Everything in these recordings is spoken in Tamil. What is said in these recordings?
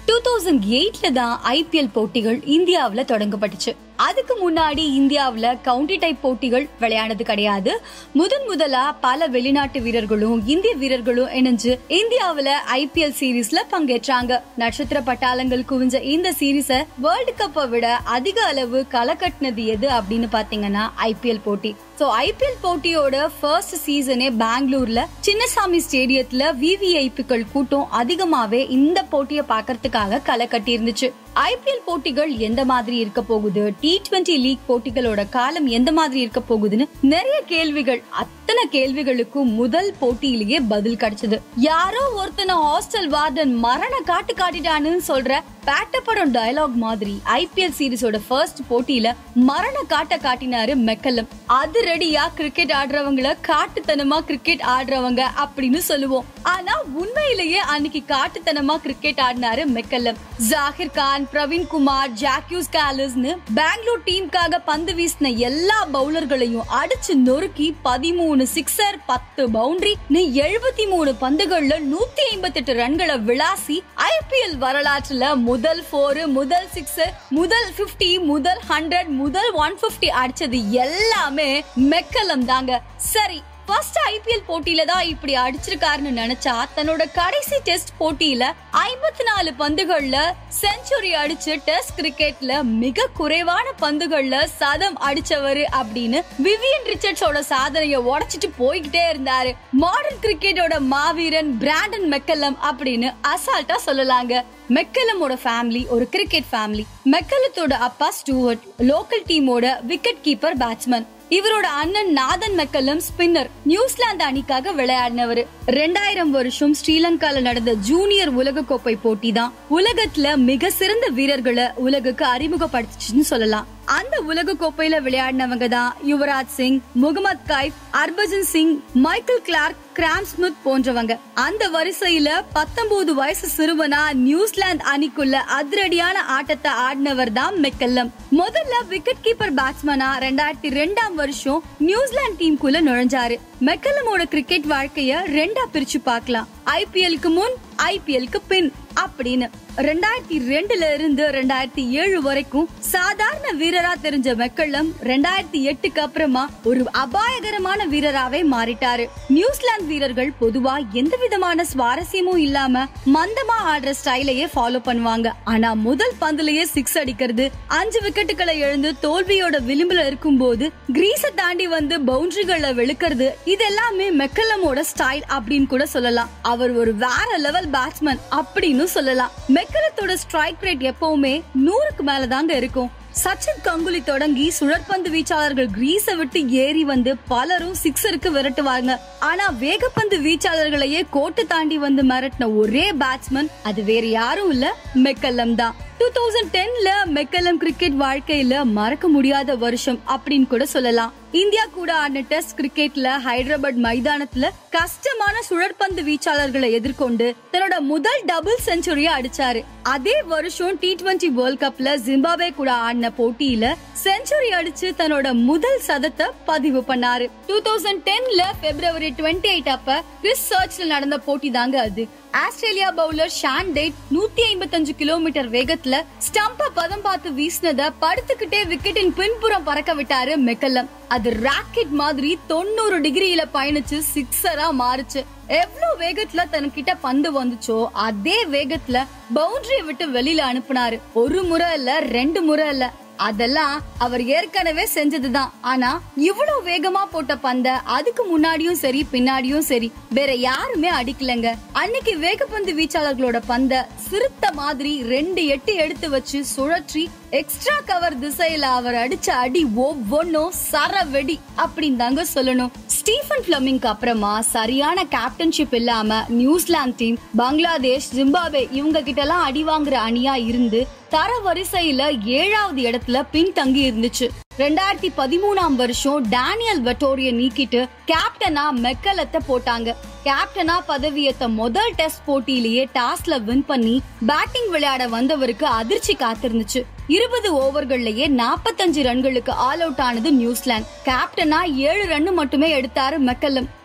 டூ தௌசண்ட் எயிட்ல தான் ஐபிஎல் போட்டிகள் இந்தியாவுல தொடங்கப்பட்டுச்சு அதுக்கு முன்னாடி இந்தியாவுல கவுண்டி டைப் போட்டிகள் விளையானது கிடையாது முதன் முதலா பல வெளிநாட்டு வீரர்களும் இந்திய வீரர்களும் இணைஞ்சு இந்தியாவுல ஐபிஎல் சீரீஸ்ல பங்கேற்றாங்க நட்சத்திர பட்டாளங்கள் குவிஞ்ச இந்த சீரீஸ வேர்ல்டு கப்பை விட அதிக அளவு களை கட்டினது எது அப்படின்னு பாத்தீங்கன்னா ஐபிஎல் போட்டி சோ ஐபிஎல் போட்டியோட ஃபர்ஸ்ட் சீசனே பெங்களூர்ல சின்னசாமி ஸ்டேடியத்துல விவிஐபிக்கள் கூட்டம் அதிகமாவே இந்த போட்டியை பாக்குறதுக்காக களை கட்டி இருந்துச்சு ஐபிஎல் போட்டிகள் எந்த மாதிரி இருக்க போகுது டி டுவெண்டி லீக் போட்டிகளோட காலம் எந்த மாதிரி இருக்க போகுதுன்னு நிறைய கேள்விகள் அத்தனை கேள்விகளுக்கும் முதல் போட்டியிலேயே பதில் கிடைச்சது யாரோ ஒருத்தனை ஹாஸ்டல் வார்டன் மரண காட்டு காட்டிட்டான்னு சொல்ற பேட்ட படம் டயலாக் மாதிரி ஐபிஎல் சீரிஸோட ஃபர்ஸ்ட் போட்டியில மரண காட்ட காட்டினாரு மெக்கல்லம் அது ரெடியா கிரிக்கெட் ஆடுறவங்கள காட்டுத்தனமா கிரிக்கெட் ஆடுறவங்க அப்படின்னு சொல்லுவோம் ஆனா உண்மையிலேயே அன்னைக்கு காட்டுத்தனமா கிரிக்கெட் ஆடினாரு மெக்கல்லம் ஜாகிர் கான் பிரவீன் குமார் ஜாக்யூஸ் காலஸ்னு பெங்களூர் டீமுக்காக பந்து வீசின எல்லா பவுலர்களையும் அடிச்சு நொறுக்கி பதிமூணு சிக்ஸர் பத்து பவுண்டரி எழுபத்தி மூணு பந்துகள்ல நூத்தி ஐம்பத்தி எட்டு ரன்களை விளாசி ஐபிஎல் வரலாற்றுல முதல் போர் முதல் சிக்ஸ் முதல் பிப்டி முதல் ஹண்ட்ரட் முதல் ஒன் பிப்டி அடிச்சது எல்லாமே மெக்கலம் தாங்க சரி ஃபர்ஸ்ட் ஐபிஎல் போட்டியில தான் இப்படி அடிச்சிருக்காருன்னு நினைச்சா தன்னோட கடைசி டெஸ்ட் போட்டியில ஐம்பத்தி நாலு பந்துகள்ல செஞ்சுரி அடிச்சு டெஸ்ட் கிரிக்கெட்ல மிக குறைவான பந்துகள்ல சதம் அடிச்சவரு அப்படின்னு விவியன் ரிச்சர்ட்ஸோட சாதனைய உடைச்சிட்டு போய்கிட்டே இருந்தாரு மாடர்ன் கிரிக்கெட்டோட மாவீரன் பிராண்டன் மெக்கல்லம் அப்படின்னு அசால்ட்டா சொல்லலாங்க மெக்கலமோட ஃபேமிலி ஒரு கிரிக்கெட் ஃபேமிலி மெக்கலத்தோட அப்பா ஸ்டூவர்ட் லோக்கல் டீமோட விக்கெட் கீப்பர் பேட்ஸ்மேன் இவரோட அண்ணன் நாதன் மெக்கல்லம் ஸ்பின்னர் நியூசிலாந்து அணிக்காக விளையாடினவர் ரெண்டாயிரம் வருஷம் ஸ்ரீலங்கால நடந்த ஜூனியர் உலக கோப்பை போட்டி தான் உலகத்துல மிக சிறந்த வீரர்களை உலகுக்கு அறிமுகப்படுத்துச்சுன்னு சொல்லலாம் அந்த உலக கோப்பையில விளையாடினவங்க தான் Yuvraj Singh Mohammad Kaif Harbhajan Singh Michael Clarke Graeme Smith போன்றவங்க அந்த வரிசையில பத்தொன்பது வயசு சிறுவனா நியூசிலாந்து அணிக்குள்ள அதிரடியான ஆட்டத்தை ஆடினவர் தான் மெக்கல்லம் முதல்ல விக்கெட் கீப்பர் பேட்ஸ்மேனா ரெண்டாயிரத்தி ரெண்டாம் வருஷம் நியூசிலாந்து டீமுக்குள்ள நுழைஞ்சாரு மெக்கல்லமோட கிரிக்கெட் வாழ்க்கைய ரெண்டா பிரிச்சு பார்க்கலாம் ஐபிஎல்க்கு முன் ஐபிஎல்க்கு பின் அப்படின்னு ரெண்டாயிரத்தி ரெண்டுல இருந்து ரெண்டாயிரத்தி ஏழு வரைக்கும் சாதாரண வீரரா தெரிஞ்ச மெக்கல்லம் ரெண்டாயிரத்தி எட்டுக்கு அப்புறமா ஒரு அபாயகரமான வீரராவே மாறிட்டாரு நியூசிலாந்து வீரர்கள் பொதுவா எந்த விதமான சுவாரஸ்யமும் இல்லாம மந்தமா ஆடுற ஸ்டைலையே ஃபாலோ பண்ணுவாங்க ஆனா முதல் பந்துலயே சிக்ஸ் அடிக்கிறது அஞ்சு விக்கெட்டுகளை எழுந்து தோல்வியோட விளிம்புல இருக்கும் போது கிரீஸ தாண்டி வந்து பவுண்டரிகளை வெளுக்கிறது இது எல்லாமே மெக்கல்லமோட ஸ்டைல் அப்படின்னு கூட சொல்லலாம் அவர் ஒரு வேற லெவல் பேட்ஸ்மேன் அப்படின்னு சொல்லலாம் மெக்கலத்தோட ஸ்ட்ரைக் ரேட் எப்பவுமே நூறுக்கு மேலதாங்க இருக்கும் சச்சின் கங்குலி தொடங்கி சுழற்பந்து வீச்சாளர்கள் கிரீஸ விட்டு ஏறி வந்து பலரும் சிக்ஸருக்கு விரட்டுவாங்க ஆனா வேகப்பந்து வீச்சாளர்களையே கோட்டு தாண்டி வந்து மிரட்டின ஒரே பேட்ஸ்மேன் அது வேற யாரும் இல்ல மெக்கல்லம் தான் டூ தௌசண்ட் டென்ல மெக்கல்லம் கிரிக்கெட் வாழ்க்கையில மறக்க முடியாத வருஷம் அப்படின்னு கூட சொல்லலாம் இந்தியா கூட ஆடின டெஸ்ட் கிரிக்கெட்ல ஹைதராபாத் மைதானத்துல கஷ்டமான சுழற்பந்து வீச்சாளர்களை எதிர்கொண்டு தன்னோட முதல் டபுள் செஞ்சுரியை அடிச்சாரு அதே வருஷம் டி டுவெண்டி வேர்ல்ட் கப்ல ஜிம்பாபே கூட ஆடின போட்டியில செஞ்சுரி அடிச்சு தன்னோட முதல் சதத்தை பதிவு பண்ணாரு டூ தௌசண்ட் டென்ல பிப்ரவரி டுவெண்ட்டி எயிட் அப்ப கிறிஸ் சர்ச்ல நடந்த போட்டி தாங்க அது ஆஸ்திரேலியா பவுலர் ஷான் டேட் நூத்தி ஐம்பத்தஞ்சு கிலோமீட்டர் வேகத்துல ஸ்டம்ப பதம் பார்த்து வீசினத படுத்துக்கிட்டே விக்கெட்டின் பின்புறம் பறக்க விட்டாரு மெக்கல்லம் அது ராக்கெட் மாதிரி தொண்ணூறு டிகிரியில பயணிச்சு சிக்ஸரா மாறுச்சு எவ்வளவு வேகத்துல தன்கிட்ட பந்து வந்துச்சோ அதே வேகத்துல பவுண்டரியை விட்டு வெளியில அனுப்புனாரு ஒரு முறை இல்ல ரெண்டு முறை இல்ல அதெல்லாம் அவர் ஏற்கனவே செஞ்சதுதான் ஆனா இவ்வளவு வேகமா போட்ட பந்த அதுக்கு முன்னாடியும் சரி பின்னாடியும் சரி வேற யாருமே அடிக்கலங்க அன்னைக்கு வேகப்பந்து வீச்சாளர்களோட பந்த சிறுத்த மாதிரி ரெண்டு எட்டு எடுத்து வச்சு சுழற்றி எக்ஸ்ட்ரா கவர் திசையில அவர் அடிச்ச அடி ஒவ்வொன்னும் சர வெடி அப்படின்னு தாங்க சொல்லணும் ஸ்டீஃபன் பிளமிங்க்கு அப்புறமா சரியான கேப்டன்ஷிப் இல்லாம நியூசிலாந்து டீம் பங்களாதேஷ் ஜிம்பாபே இவங்க கிட்ட எல்லாம் அடி வாங்குற அணியா இருந்து தர வரிசையில ஏழாவது இடத்துல பின் தங்கி இருந்துச்சு ரெண்டாயிரத்தி பதிமூணாம் வருஷம் டேனியல் வெட்டோரிய நீக்கிட்டு கேப்டனா மெக்கலத்தை போட்டாங்க கேப்டனா பதவியேத்த முதல் டெஸ்ட் போட்டியிலேயே டாஸ்ல வின் பண்ணி பேட்டிங் விளையாட வந்தவருக்கு அதிர்ச்சி காத்திருந்துச்சு இருபது ஓவர்கள்லயே நாற்பத்தஞ்சு ரன்களுக்கு ஆல் அவுட் ஆனது நியூசிலாந்து கேப்டனா ஏழு ரன் மட்டுமே எடுத்தாரு மெக்கல்லம்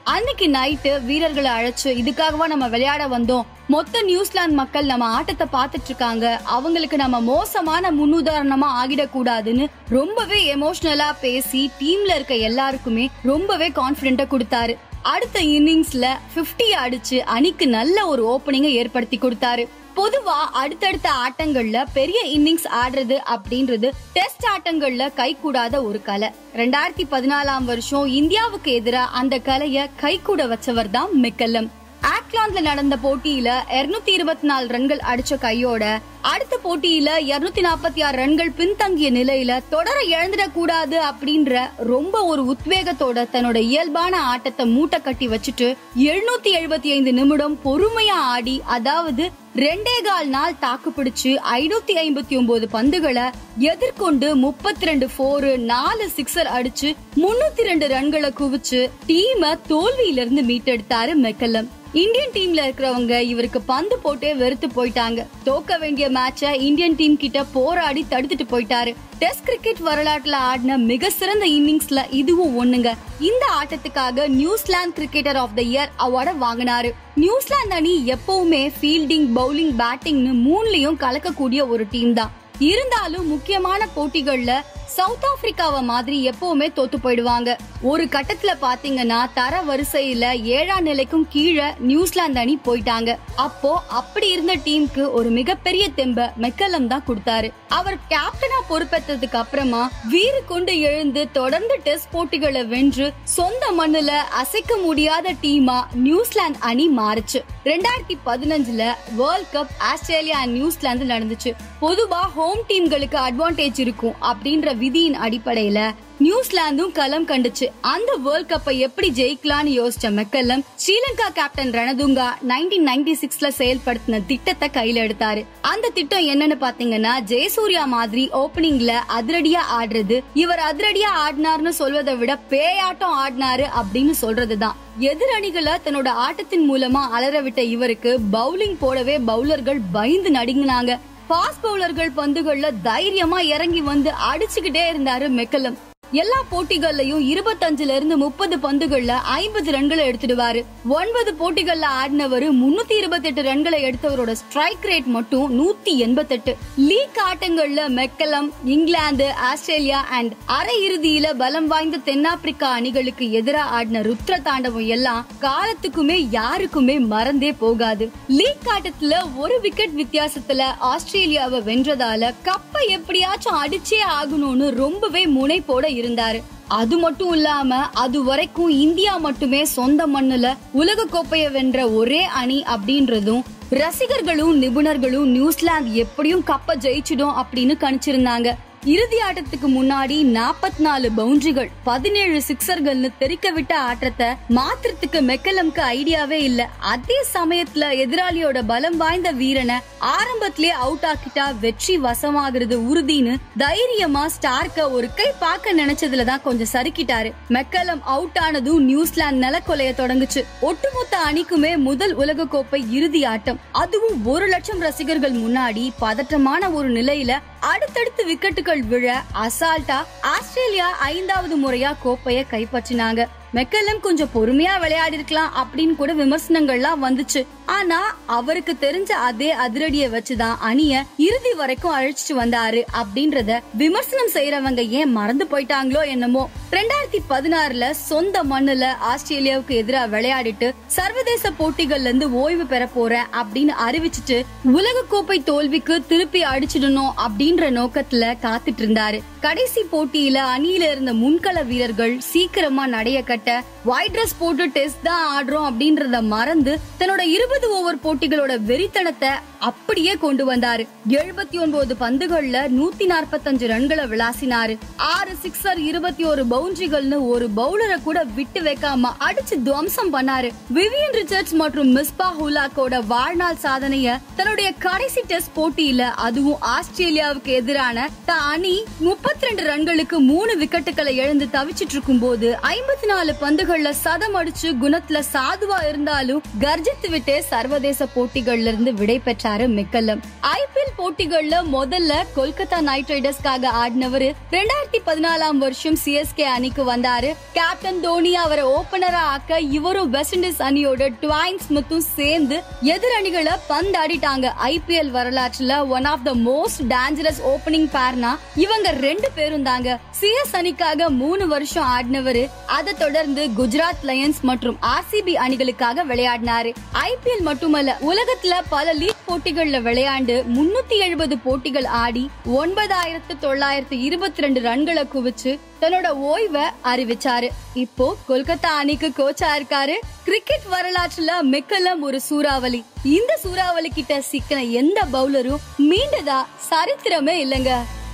அன்னைக்கு நைட்டு வீரர்களை அழைச்சு இதுக்காகவா நம்ம விளையாட வந்தோம் மொத்த நியூசிலாந்து மக்கள் நம்ம ஆட்டத்தை பார்த்துட்டு இருக்காங்க அவங்களுக்கு நம்ம மோசமான முன்னுதாரணமா ஆகிடக்கூடாதுன்னு ரொம்பவே எமோஷனலா பேசி டீம்ல இருக்க எல்லாருக்குமே ரொம்பவே கான்பிடென்ட்டா கொடுத்தாரு அடுத்த இன்னிங்ஸ்ல 50 அடிச்சு அணிக்கு நல்ல ஒரு ஓப்பனிங்கை ஏற்படுத்தி கொடுத்தாரு பொதுவா அடுத்தடுத்த ஆட்டங்கள்ல பெரிய இன்னிங்ஸ் ஆடுறது அப்படின்றது டெஸ்ட் ஆட்டங்கள்ல கை கூடாத ஒரு கலை ரெண்டாயிரத்தி பதினாலாம் வருஷம் இந்தியாவுக்கு எதிராக அந்த கலைய கை கூட வச்சவர் தான் மெக்கல்லம் ஆக்லாந்துல நடந்த போட்டியில 224 இருபத்தி நாலு ரன்கள் அடிச்ச கையோட அடுத்த போட்டியில 246 நாற்பத்தி ஆறு ரன்கள் பின்தங்கிய நிலையில தொடர இழந்துடக் கூடாது அப்படின்ற ரொம்ப ஒரு உத்வேகத்தோட தன்னோட இயல்பான ஆட்டத்தை மூட்டை கட்டி வச்சுட்டு 775 எழுபத்தி ஐந்து நிமிடம் பொறுமையா ஆடி அதாவது ரெண்டே கால் நாள் தாக்கு பிடிச்சு ஐநூத்தி ஐம்பத்தி ஒன்பது பந்துகளை எதிர்கொண்டு முப்பத்தி ரெண்டு போரு நாலு சிக்ஸர் அடிச்சு முன்னூத்தி ரெண்டு ரன்களை குவிச்சு டீமை தோல்வியில இருந்து மீட்டெடுத்தாரு மெக்கல்லம் இந்தியன் டீம்ல இருக்கிறவங்க இவருக்கு பந்து போட்டே வெறுத்து போயிட்டாங்க தோக்க வேண்டிய மேட்ச இந்தியன் டீம் கிட்ட போராடி தடுத்துட்டு போயிட்டாரு டெஸ்ட் கிரிக்கெட் வரலாற்றுல ஆடின மிக சிறந்த இன்னிங்ஸ்ல இதுவும் ஒண்ணுங்க இந்த ஆட்டத்துக்காக New Zealand cricketer of the year அவார்ட வாங்கினாரு நியூசிலாந்து அணி எப்பவுமே ஃபீல்டிங் பவுலிங் பேட்டிங்னு மூணுலயும் கலக்கக்கூடிய ஒரு டீம் தான் இருந்தாலும் முக்கியமான போட்டிகள்ல சவுத் ஆப்பிரிக்காவ மாதிரி எப்பவுமே தோத்து போயிடுவாங்க ஒரு கட்டத்துல பாத்தீங்கன்னா தர வரிசையில ஏழாம் நிலைக்கும் கீழே நியூசிலாந்து அணி போயிட்டாங்க அப்போ அப்படி இருந்த டீமுக்கு ஒரு மிகப்பெரிய தெம்ப மெக்கலம் தான் கொடுத்தாரு அவர் கேப்டனா பொறுப்பேற்றதுக்கு அப்புறமா வீறு கொண்டு எழுந்து தொடர்ந்து டெஸ்ட் போட்டிகளை வென்று சொந்த மண்ணுல அசைக்க முடியாத டீமா நியூசிலாந்து அணி மாறுச்சு ரெண்டாயிரத்தி பதினஞ்சுல world cup Australia and New Zealand நடந்துச்சு பொதுவா ஹோம் டீம்களுக்கு அட்வான்டேஜ் இருக்கும் அப்படின்ற விதியின் அடிப்படையில நியூசிலாந்தும் களம் கண்டுச்சு அந்த வேர்ல்ட் கப்பை எப்படி ஜெயிக்கலாம்னு யோசிச்ச McCullum Sri Lanka captain Ranatunga nineteen ninety சிக்ஸ்ல செயல்படுத்தின திட்டத்தை கையில எடுத்தாரு அந்த திட்டம் என்னன்னு பாத்தீங்கன்னா ஜெயசூர்யா மாதிரி ஓபனிங்ல அதிரடியா ஆடுறது இவர் அதிரடியா ஆடினார்னு சொல்வதை விட பேயாட்டம் ஆடினாரு அப்படின்னு சொல்றதுதான் எதிரணிகளை தன்னோட ஆட்டத்தின் மூலமா அலற விட்ட இவருக்கு பவுலிங் போடவே பவுலர்கள் பயந்து நடுங்கினாங்க ஃபாஸ்ட் பவுலர்கள் பந்துகள்ல தைரியமா இறங்கி வந்து அடிச்சுக்கிட்டே இருந்தாரு மெக்கலம் எல்லா போட்டிகள்லயும் இருபத்தஞ்சுல இருந்து முப்பது பந்துகள்ல ஐம்பது ரன்களை எடுத்துடுவாரு ஒன்பது போட்டிகள்ல ஆடினவரு முன்னூத்தி இருபத்தி எட்டு ரன்களை எடுத்தவரோட ஸ்ட்ரைக் ரேட் மட்டும் நூத்தி எண்பத்தெட்டு லீக் ஆட்டங்கள்ல மெக்கலம் இங்கிலாந்து ஆஸ்திரேலியா அண்ட் அரை இறுதியில பலம் வாய்ந்த தென்னாப்பிரிக்கா அணிகளுக்கு எதிராக ஆடின ருத்ர தாண்டவம் எல்லாம் காலத்துக்குமே யாருக்குமே மறந்தே போகாது லீக் ஆட்டத்துல ஒரு விக்கெட் வித்தியாசத்துல ஆஸ்திரேலியாவை வென்றதால கப்பை எப்படியாச்சும் அடிச்சே ஆகணும்னு ரொம்பவே முனைப்போட இருந்தாரு அது மட்டும் இல்லாம அது வரைக்கும் இந்தியா மட்டுமே சொந்த மண்ணுல உலக கோப்பையை வென்ற ஒரே அணி அப்படின்றதும் ரசிகர்களும் நிபுணர்களும் நியூசிலாந்து எப்படியும் கப்ப ஜெயிச்சிடும் அப்படின்னு கணிச்சிருந்தாங்க இறுதி ஆட்டத்துக்கு முன்னாடி நாற்பத்தி நாலு பவுண்டரிகள் பதினேழு சிக்ஸர்கள்னு தெரிக்க விட்ட ஆட்டத்தை மாத்திரத்துக்கு மெக்கலம்க்கு ஐடியாவே இல்ல அதே சமயத்துல எதிராளியோட பலம் வாய்ந்த வீரனை ஆரம்பத்திலே அவுட் ஆக்கிட்டா வெற்றி வசமாகிறது உறுதின்னு தைரியமா ஸ்டார்க்க ஒரு கை பார்க்க நினைச்சதுலதான் கொஞ்சம் சறுக்கிட்டாரு மெக்கலம் அவுட் ஆனதும் நியூசிலாந்து நிலக்கொலைய தொடங்குச்சு ஒட்டுமொத்த அணிக்குமே முதல் உலக கோப்பை இறுதி ஆட்டம் அதுவும் ஒரு லட்சம் ரசிகர்கள் முன்னாடி பதற்றமான ஒரு நிலையில அடுத்தடுத்து விக்கெட்டுகள் விழ அசால்ட்டா ஆஸ்திரேலியா ஐந்தாவது முறையா கோப்பைய கைப்பற்றினாங்க மெக்கல்லம் கொஞ்சம் பொறுமையா விளையாடி இருக்கலாம் அப்படின்னு கூட விமர்சனங்கள்லாம் வந்துச்சு ஆனா அவருக்கு தெரிஞ்ச அதே அதிரடிய வச்சுதான் அணிய இறுதி வரைக்கும் அழைச்சிட்டு வந்தாரு அப்படின்றத விமர்சனம் செய்யறவங்க ஏன் மறந்து போயிட்டாங்களோ என்னமோ ரெண்டாயிரத்தி பதினாறுல சொந்த மண்ணுல ஆஸ்திரேலியாவுக்கு எதிராக விளையாடிட்டு சர்வதேச போட்டிகள்ல இருந்து ஓய்வு பெற போறேன் அப்படின்னு அறிவிச்சிட்டு உலக கோப்பை தோல்விக்கு திருப்பி அடிச்சிடணும் அப்படின்ற நோக்கத்துல காத்துட்டு இருந்தாரு கடைசி போட்டியில அணியில இருந்த முன்கள வீரர்கள் சீக்கிரமா நடைய கட்ட ஒயிட் ட்ரெஸ் போட்டு டெஸ்ட் தான் ஆடுறோம் அப்படின்றத மறந்து தன்னோட இருபது ஓவர் போட்டிகளோட வெறித்தனத்தை அப்படியே கொண்டு வந்தாரு எழுபத்தி ஒன்பது பந்துகள்ல நூத்தி நாற்பத்தஞ்சு ரன்களை விளாசினாரு ஆறு சிக்ஸர் இருபத்தி ஒரு பவுண்டரிகள்னு ஒரு பவுலரை கூட விட்டு வைக்காம அடிச்சு துவம்சம் பண்ணாரு விவியன் ரிச்சர்ட்ஸ் மற்றும் மிஸ்பா ஹுலாக்கோட வாழ்நாள் சாதனைய தன்னுடைய கடைசி டெஸ்ட் போட்டியில அதுவும் ஆஸ்திரேலியாவுக்கு எதிரான த அணி முப்பத்தி ரெண்டு ரன்களுக்கு மூணு விக்கெட்டுகளை இழந்து தவிச்சிட்டு இருக்கும் போது ஐம்பத்தி நாலு பந்துகள் போட்டிகள்ல சதம் அடிச்சு குணத்துல சாதுவா இருந்தாலும் கர்ஜித்து விட்டு சர்வதேச போட்டிகள்ல இருந்து விடை பெற்றாரு மெக்கல்லம் ஐபிஎல் போட்டிகள்ல முதல்ல கொல்கத்தா நைட் ரைடர்ஸ்க்காக ஆடினவரு ரெண்டாயிரத்தி பதினாலாம் வருஷம் சிஎஸ்கே அணிக்கு வந்தாரு கேப்டன் தோனி அவரை ஓபனரா ஆக்க இவரும் வெஸ்ட் இண்டீஸ் அணியோட டுவைன் ஸ்மித்தும் சேர்ந்து எதிர் அணிகளை பந்தாடிட்டாங்க ஐபிஎல் வரலாற்றுல one of the most dangerous opening பேர்னா இவங்க ரெண்டு பேரும் தாங்க சிஎஸ் அணிக்காக மூணு வருஷம் ஆடினவரு அதை தொடர்ந்து குஜராத் லயன்ஸ் மற்றும் ஆர்சிபி அணிகளுக்காக விளையாடினாரு ஐபிஎல் மட்டுமல்ல உலகத்துல பல லீக் போட்டிகள்ல விளையாண்டு முன்னூத்தி எழுபது போட்டிகள் ஆடி ஒன்பதாயிரத்து தொள்ளாயிரத்து இருபத்தி ரெண்டு ரன்களை குவிச்சு தன்னோட ஓய்வை அறிவிச்சாரு இப்போ கொல்கத்தா அணிக்கு கோச்சா இருக்காரு கிரிக்கெட் வரலாற்றுல மெக்கலம் ஒரு சூறாவளி இந்த சூறாவளி கிட்ட சிக்கின எந்த பவுலரும் மீண்டதா சரித்திரமே இல்லைங்க